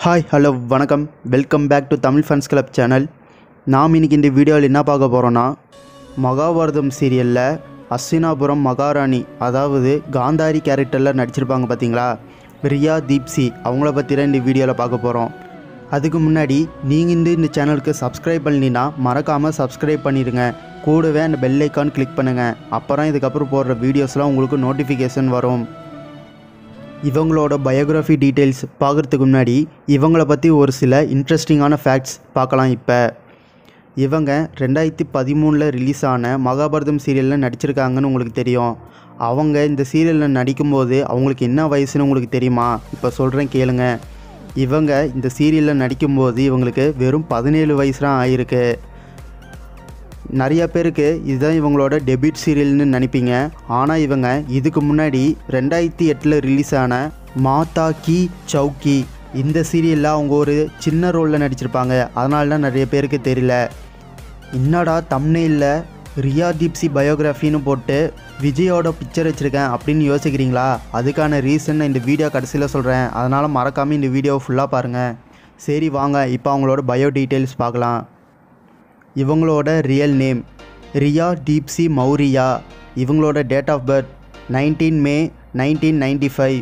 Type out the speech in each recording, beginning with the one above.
hi hello வணக்கம் welcome back to Tamil fans club channel நாம் இன்னைக்கு இந்த வீடியோவில் என்ன பார்க்க போகிறோன்னா மகாபாரதம் சீரியலில் அஸ்வினாபுரம் மகாராணி அதாவது காந்தாரி கேரக்டரில் நடிச்சிருப்பாங்க பார்த்தீங்களா ரியா தீப்சி அவங்கள பற்றி தான் இந்த வீடியோவில் பார்க்க போகிறோம் அதுக்கு முன்னாடி நீங்கள் இந்த இந்த சேனலுக்கு சப்ஸ்கிரைப் பண்ணினா மறக்காமல் சப்ஸ்கிரைப் பண்ணிடுங்க கூடவே அந்த பெல் ஐக்கான் கிளிக் பண்ணுங்கள் அப்புறம் இதுக்கப்புறம் போடுற வீடியோஸ்லாம் உங்களுக்கு நோட்டிஃபிகேஷன் வரும் இவங்களோட பயோகிராஃபி டீட்டெயில்ஸ் பார்க்குறதுக்கு முன்னாடி இவங்கள பற்றி ஒரு சில இன்ட்ரெஸ்டிங்கான ஃபேக்ட்ஸ் பார்க்கலாம் இப்போ இவங்க ரெண்டாயிரத்தி பதிமூணில் ரிலீஸ் ஆன மகாபாரதம் சீரியலில் நடிச்சிருக்காங்கன்னு உங்களுக்கு தெரியும் அவங்க இந்த சீரியலில் நடிக்கும்போது அவங்களுக்கு என்ன வயசுன்னு உங்களுக்கு தெரியுமா இப்போ சொல்கிறேன் கேளுங்க இவங்க இந்த சீரியலில் நடிக்கும்போது இவங்களுக்கு வெறும் பதினேழு வயசு தான் ஆயிருக்கு நிறைய பேருக்கு இதுதான் இவங்களோட டெபியூட் சீரியல்னு நினைப்பீங்க ஆனால் இவங்க இதுக்கு முன்னாடி ரெண்டாயிரத்தி எட்டில் ரிலீஸ் ஆன மாதா கி சவுக்கி இந்த சீரியலில் அவங்க ஒரு சின்ன ரோலில் நடிச்சிருப்பாங்க அதனால தான் நிறைய பேருக்கு தெரியல என்னடா தம்னேயில் ரியா தீப்சி பயோகிராஃபின்னு போட்டு விஜயோட பிக்சர் வச்சுருக்கேன் அப்படின்னு யோசிக்கிறீங்களா அதுக்கான ரீசன் நான் இந்த வீடியோ கடைசியில் சொல்கிறேன் அதனால் மறக்காமல் இந்த வீடியோ ஃபுல்லாக பாருங்கள் சரி வாங்க இப்போ அவங்களோட பயோ டீட்டெயில்ஸ் பார்க்கலாம் இவங்களோட ரியல் நேம் ரியா டீப்சி மௌரியா இவங்களோட date of birth nineteen May nineteen ninety five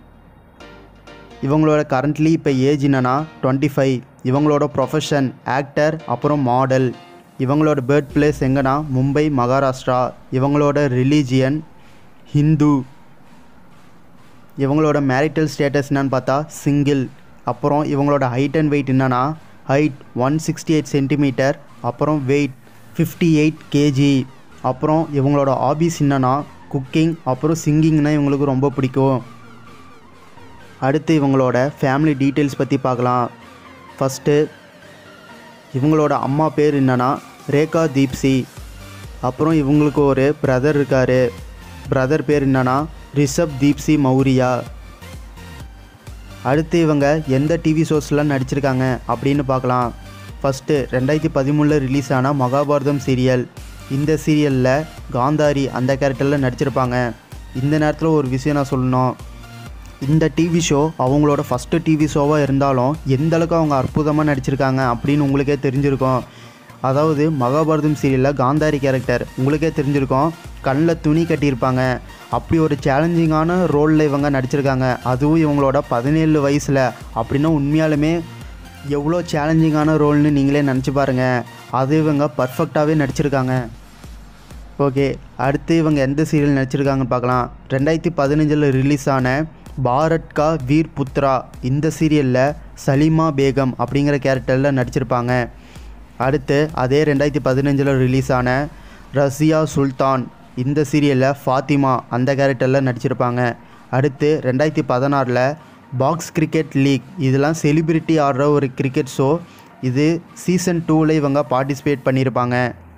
இவங்களோட கரண்ட்லி இப்போ ஏஜ் என்னன்னா டுவெண்ட்டி ஃபைவ் இவங்களோட ப்ரொஃபஷன் ஆக்டர் அப்புறம் மாடல் இவங்களோட பேர்த் பிளேஸ் எங்கன்னா மும்பை மகாராஷ்டிரா இவங்களோட ரிலீஜியன் ஹிந்து இவங்களோட மேரிட்டல் ஸ்டேட்டஸ் என்னன்னு பார்த்தா சிங்கிள் அப்புறம் இவங்களோட ஹைட் அண்ட் வெயிட் என்னன்னா height one sixty eight centimetre அப்புறம் வெயிட் ஃபிஃப்டி எயிட் கேஜி அப்புறம் இவங்களோட ஹாபிஸ் என்னன்னா குக்கிங் அப்புறம் சிங்கிங்னா இவங்களுக்கு ரொம்ப பிடிக்கும் அடுத்து இவங்களோட ஃபேமிலி டீட்டெயில்ஸ் பற்றி பார்க்கலாம் ஃபஸ்ட்டு இவங்களோட அம்மா பேர் என்னன்னா ரேகா தீப்சி அப்புறம் இவங்களுக்கு ஒரு பிரதர் இருக்கார் பிரதர் பேர் என்னன்னா ரிஷப் தீப்சி மௌரியா அடுத்து இவங்க எந்த டிவி ஷோஸ்லாம் நடிச்சிருக்காங்க அப்படின்னு பார்க்கலாம் ஃபஸ்ட்டு ரெண்டாயிரத்தி பதிமூணில் ரிலீஸ் ஆன மகாபாரதம் சீரியல் இந்த சீரியலில் காந்தாரி அந்த கேரக்டரில் நடிச்சிருப்பாங்க இந்த நேரத்தில் ஒரு விஷயம் நான் சொல்லணும் இந்த டிவி ஷோ அவங்களோட ஃபஸ்ட்டு டிவி ஷோவாக இருந்தாலும் எந்த அளவுக்கு அவங்க அற்புதமாக நடிச்சிருக்காங்க அப்படின்னு உங்களுக்கே தெரிஞ்சிருக்கும் அதாவது மகாபாரதம் சீரியலில் காந்தாரி கேரக்டர் உங்களுக்கே தெரிஞ்சிருக்கும் கண்ணில் துணி கட்டியிருப்பாங்க அப்படி ஒரு சேலஞ்சிங்கான ரோலில் இவங்க நடிச்சிருக்காங்க அதுவும் இவங்களோட பதினேழு வயசில் அப்படின்னா உண்மையாலுமே எவ்வளோ சேலஞ்சிங்கான ரோல்னு நீங்களே நினச்சி பாருங்கள் அது இவங்க பர்ஃபெக்டாகவே நடிச்சிருக்காங்க ஓகே அடுத்து இவங்க எந்த சீரியல் நடிச்சிருக்காங்கன்னு பார்க்கலாம் ரெண்டாயிரத்தி பதினஞ்சில் ரிலீஸ் ஆன பாரத் கா வீர் புத்ரா இந்த சீரியலில் சலீமா பேகம் அப்படிங்கிற கேரக்டரில் நடிச்சிருப்பாங்க அடுத்து அதே ரெண்டாயிரத்தி பதினஞ்சில் ரிலீஸ் ஆன ரசியா சுல்தான் இந்த சீரியலில் ஃபாத்திமா அந்த கேரக்டரில் நடிச்சிருப்பாங்க அடுத்து ரெண்டாயிரத்தி பதினாறில் பாக்ஸ் கிரிக்கெட் லீக் இதெல்லாம் செலிபிரிட்டி ஆடுற ஒரு கிரிக்கெட் ஷோ இது சீசன் டூவில் இவங்க பார்ட்டிசிபேட் பண்ணியிருப்பாங்க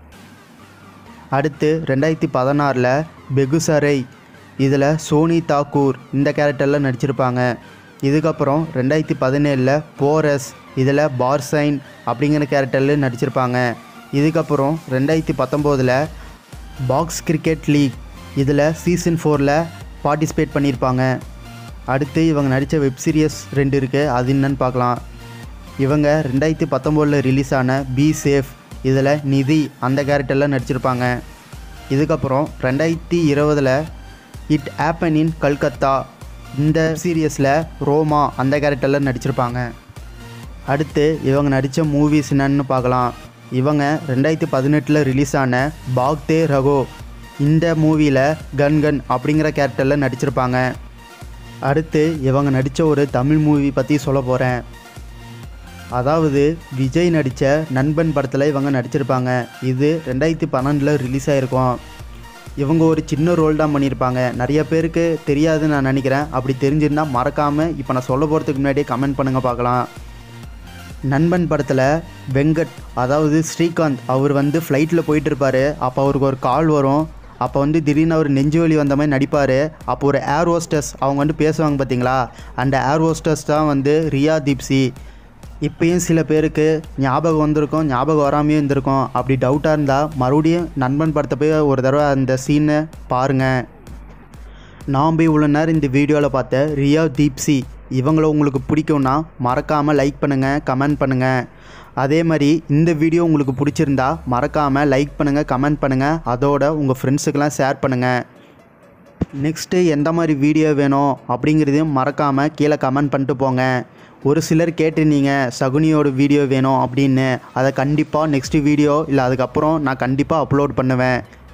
அடுத்து ரெண்டாயிரத்தி பதினாறில் பெகுசரை இதில் சோனி தாக்கூர் இந்த கேரக்டரில் நடிச்சிருப்பாங்க இதுக்கப்புறம் ரெண்டாயிரத்தி பதினேழில் போரஸ் இதில் பார்சைன் அப்படிங்கிற கேரக்டரில் நடிச்சிருப்பாங்க இதுக்கப்புறம் ரெண்டாயிரத்தி பத்தொம்போதில் பாக்ஸ் கிரிக்கெட் லீக் இதில் சீசன் ஃபோரில் பார்ட்டிசிபேட் பண்ணியிருப்பாங்க அடுத்து இவங்க நடித்த வெப் சீரியஸ் ரெண்டு இருக்குது அது என்னன்னு பார்க்கலாம் இவங்க ரெண்டாயிரத்தி பத்தொம்போதில் ரிலீஸ் ஆன பி சேஃப் இதில் நிதி அந்த கேரக்டரில் நடிச்சிருப்பாங்க இதுக்கப்புறம் ரெண்டாயிரத்தி இருபதில் இட் ஆப்பன் இன் கல்கத்தா இந்த சீரியஸில் ரோமா அந்த கேரக்டரில் நடிச்சிருப்பாங்க அடுத்து இவங்க நடித்த மூவிஸ் என்னன்னு பார்க்கலாம் இவங்க ரெண்டாயிரத்தி பதினெட்டில் ரிலீஸ் ஆன பாக்தே ரகோ இந்த மூவியில் கன் கன் அப்படிங்கிற கேரக்டரில் நடிச்சிருப்பாங்க அடுத்து இவங்க நடித்த ஒரு தமிழ் மூவி பற்றி சொல்ல போகிறேன் அதாவது விஜய் நடித்த நண்பன் படத்தில் இவங்க நடிச்சிருப்பாங்க இது ரெண்டாயிரத்தி பன்னெண்டில் ரிலீஸ் ஆகிருக்கும் இவங்க ஒரு சின்ன ரோல் தான் பண்ணியிருப்பாங்க நிறைய பேருக்கு தெரியாதுன்னு நான் நினைக்கிறேன் அப்படி தெரிஞ்சிருந்தால் மறக்காமல் இப்போ நான் சொல்ல போகிறதுக்கு முன்னாடியே கமெண்ட் பண்ணுங்கள் பார்க்கலாம் நண்பன் படத்தில் வெங்கட் அதாவது ஸ்ரீகாந்த் அவர் வந்து ஃப்ளைட்டில் போயிட்டு இருப்பார் அப்போ அவருக்கு ஒரு கால் வரும் அப்போ வந்து திடீர்னு அவர் நெஞ்சு வலி வந்த மாதிரி நடிப்பார் அப்போ ஒரு ஏர் ஹோஸ்டஸ் அவங்க வந்து பேசுவாங்க பார்த்தீங்களா அந்த ஏர் ஹோஸ்டஸ் தான் வந்து ரியா தீப்சி இப்பயும் சில பேருக்கு ஞாபகம் வந்திருக்கும் ஞாபகம் வராமையும் இருந்திருக்கும் அப்படி டவுட்டாக இருந்தால் மறுபடியும் நண்பன் படத்தை போய் ஒரு தடவை அந்த சீனை பாருங்கள் நாம் போய் இவ்வளோ நேரம் இந்த வீடியோவில் பார்த்த ரியா தீப்சி இவங்கள உங்களுக்கு பிடிக்கும்னா மறக்காமல் லைக் பண்ணுங்கள் கமெண்ட் பண்ணுங்கள் அதே மாதிரி இந்த வீடியோ உங்களுக்கு பிடிச்சிருந்தா மறக்காமல் லைக் பண்ணுங்கள் கமெண்ட் பண்ணுங்கள் அதோட உங்கள் ஃப்ரெண்ட்ஸுக்கெல்லாம் ஷேர் பண்ணுங்கள் நெக்ஸ்ட்டு எந்த மாதிரி வீடியோ வேணும் அப்படிங்கிறதையும் மறக்காமல் கீழே கமெண்ட் பண்ணிட்டு போங்க ஒரு சிலர் கேட்டிருந்தீங்க சகுனியோட வீடியோ வேணும் அப்படின்னு அதை கண்டிப்பாக நெக்ஸ்ட் வீடியோ இல்லை அதுக்கப்புறம் நான் கண்டிப்பாக அப்லோட் பண்ணுவேன்